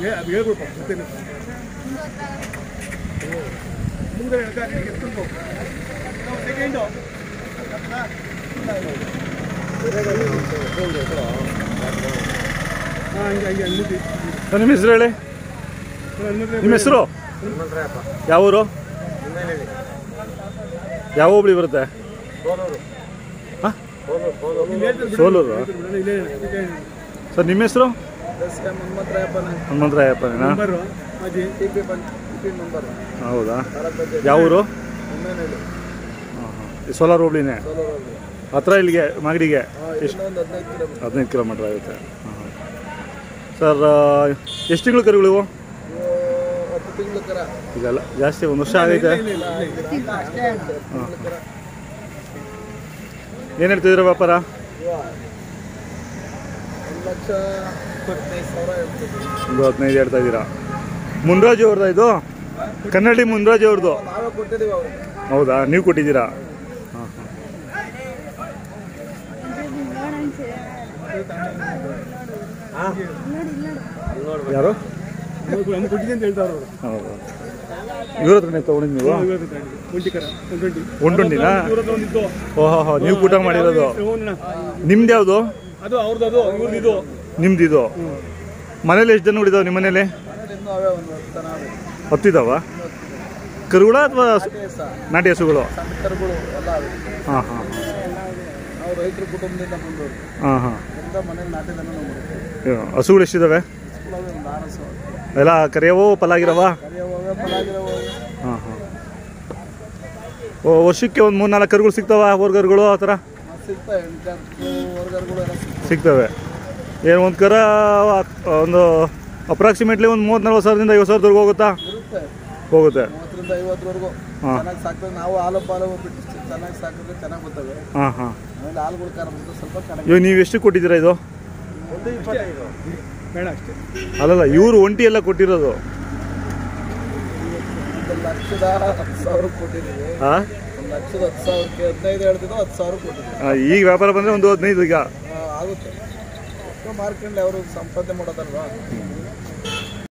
ಅದು ಹೇಳ್ಬಿಡಪ್ಪ ಗೊತ್ತೇನು ಮುಂದೆ ಹೇಳ್ಕ ಎತ್ಕೊಂಡು ಸೆಕೆಂಡು ಹಾಂ ಹಂಗೆ ಹಂಗೆ ಅನ್ಬಿಟ್ಟು ಸರ್ ನಿಮ್ಮ ಹೆಸರು ಹೇಳಿ ನಿಮ್ಮ ಹೆಸರು ಯಾವ ಊರು ಯಾವ ಹೋಬಳಿ ಬರುತ್ತೆ ಹಾಂ ಸೋಲೂರು ಸರ್ ನಿಮ್ಮ ಹೆಸರು ಹನುಮಂತರಾಯಪ್ಪನೇನಾ ನಂಬರು ಅಜ್ಜಿ ಹೌದಾ ಯಾವ ಊರು ಹಾಂ ಹಾಂ ಈ ಸೋಲಾರ್ ಹೋಬಳಿನೇ ಹತ್ರ ಇಲ್ಲಿಗೆ ಮಾಗಡಿಗೆ ಎಷ್ಟು ಹದಿನೈದು ಕಿಲೋಮೀಟ್ರ್ ಆಗುತ್ತೆ ಹಾಂ ಹಾಂ ಸರ್ ಎಷ್ಟು ತಿಂಗಳು ಕರುಗಳು ಇವು ಹತ್ತು ತಿಂಗಳು ಕರ ಇದೆಲ್ಲ ಜಾಸ್ತಿ ಒಂದು ವರ್ಷ ಆಗೈತೆ ಏನು ಹೇಳ್ತಿದ್ದೀರ ವ್ಯಾಪಾರ ಒಂದು ಲಕ್ಷ ಇಪ್ಪತ್ತೈದು ಸಾವಿರ ಇರ್ತದೆ ಒಂದು ಹದಿನೈದು ಹೇಳ್ತಾ ಇದ್ದೀರಾ ಮುನ್ರಾಜು ಅವ್ರದ್ದು ಇದು ಕನ್ನಡಿ ಮುನ್ರಾಜು ಅವ್ರದ್ದು ನಾವೇ ಕೊಟ್ಟಿದ್ದೀವಿ ಅವ್ರಿಗೆ ಹೌದಾ ನೀವು ಕೊಟ್ಟಿದ್ದೀರಾ ಹಾಂ ಹಾಂ ಯಾರು ನಮ್ಗೆ ಕೊಟ್ಟಿದ್ದೆ ಅಂತ ಹೇಳ್ತಾರೆ ಅವರು ಹೌದು ಇವ್ರ ಹತ್ರನೇ ತೊಗೊಂಡಿದ್ದು ನೀವು ಟ್ವೆಂಟಿ ಕರ ಟ್ವೆಂಟಿ ಒಂಟುಂಡಿನಾ ಇವ್ರ ಹತ್ರ ಒಂದಿತ್ತು ಓಹೋ ಹೋ ನೀವು ಕೂಟ ಮಾಡಿರೋದು ಹ್ಞೂ ನಿಮ್ದು ಯಾವುದು ಅದು ಅವ್ರದ್ದು ಅದು ಇವ್ರದ್ದು ಇದು ನಿಮ್ದು ಇದು ಮನೇಲಿ ಎಷ್ಟು ಜನ ಉಳಿದಾವೆ ನಿಮ್ಮ ಮನೇಲಿ ಇನ್ನೂ ಅವೇ ಒಂದು ಹತ್ತು ನಾವೇ ಹತ್ತಿದಾವ ಕರುಗಳ ಅಥವಾ ನಾಟಿ ಹಸುಗಳು ಸಣ್ಣ ಕರುಗಳು ಎಲ್ಲ ಅವೆ ಹಾಂ ಹಾಂ ನಾವು ರೈತರ ಕುಟುಂಬದಿಂದ ಬಂದವರು ಹಾಂ ಹಾಂ ಎಲ್ಲ ಮನೇಲಿ ನಾಟಿದನ್ನು ನಾವು ಮಾಡ್ತೀವಿ ಹಸುಗಳು ಎಷ್ಟಿದಾವೆ ಸ್ಕೂಲಲ್ಲಿ ಒಂದು ಆರು ಸಾವಿರ ಎಲ್ಲ ಕರಿಯವೋ ಪಲಾಗಿರವ ಕರಿಯವೇ ಪಲಾಗಿರವೇ ಹಾಂ ಹಾಂ ಓ ವರ್ಷಕ್ಕೆ ಒಂದು ಮೂರು ನಾಲ್ಕು ಕರುಗಳು ಸಿಗ್ತಾವ ವರ್ಗರ್ಗಳು ಆ ಥರ ಸಿಗ್ತಾವೆ ಹೆಣ್ಕರು ವರ್ಗರ್ಗಳು ಎಲ್ಲ ಸಿಗ್ತವೆ ಸಿಗ್ತವೆ ಏನು ಒಂದು ಕರ ಒಂದು ಅಪ್ರಾಕ್ಸಿಮೇಟ್ಲಿ ಒಂದು ಮೂವತ್ತು ನಲ್ವತ್ತು ಸಾವಿರದಿಂದ ಐವತ್ತು ಸಾವಿರದವರೆಗೂ ಹೋಗುತ್ತಾ ಇರುತ್ತೆ ಹೋಗುತ್ತೆ ಮೂವತ್ತರಿಂದ ಐವತ್ತರವರೆಗೂ ಹಾಂ. ಚೆನ್ನಾಗಿ ಸಾಕಿದ್ರೆ ನಾವು ಹಾಲು ಪಾಲು ಬಿಟ್ಟು ಚೆನ್ನಾಗಿ ಸಾಕಿದ್ರೆ ಚೆನ್ನಾಗಿ ಬರ್ತವೆ ಹಾಂ ಹಾಂ ಆಮೇಲೆ ಹಾಲುಗಳು ಖಾರ ಬಂದ್ರೆ ಸ್ವಲ್ಪ ಚೆನ್ನಾಗಿ ಇವಾಗ ನೀವು ಎಷ್ಟು ಕೊಟ್ಟಿದ್ದೀರಾ ಇದು ಒಂದು ಇಪ್ಪತ್ತೈದು ಬೇಡ ಅಷ್ಟೇ ಅಲ್ಲಲ್ಲ ಇವರು ಒಂಟಿ ಎಲ್ಲ ಕೊಟ್ಟಿರೋದು ಒಂದು ಲಕ್ಷದ ಹತ್ತು ಸಾವಿರ ಕೊಟ್ಟಿದ್ದೀವಿ ಹಾಂ ಒಂದು ಲಕ್ಷದ ಹತ್ತು ಸಾವಿರಕ್ಕೆ ಹದಿನೈದು ಹೇಳ್ತಿದ್ದೋ ಹತ್ತು ಸಾವಿರ ಕೊಟ್ಟಿದ್ದೀವಿ ಈಗ ವ್ಯಾಪಾರ ಬಂದರೆ ಒಂದು ಹದಿನೈದು ಈಗ ಆ, ಆಗುತ್ತೆ ಮಾರ್ಕೆಂಡ್ ಅವರು ಸಂಪಾದನೆ ಮಾಡೋದಲ್ವಾ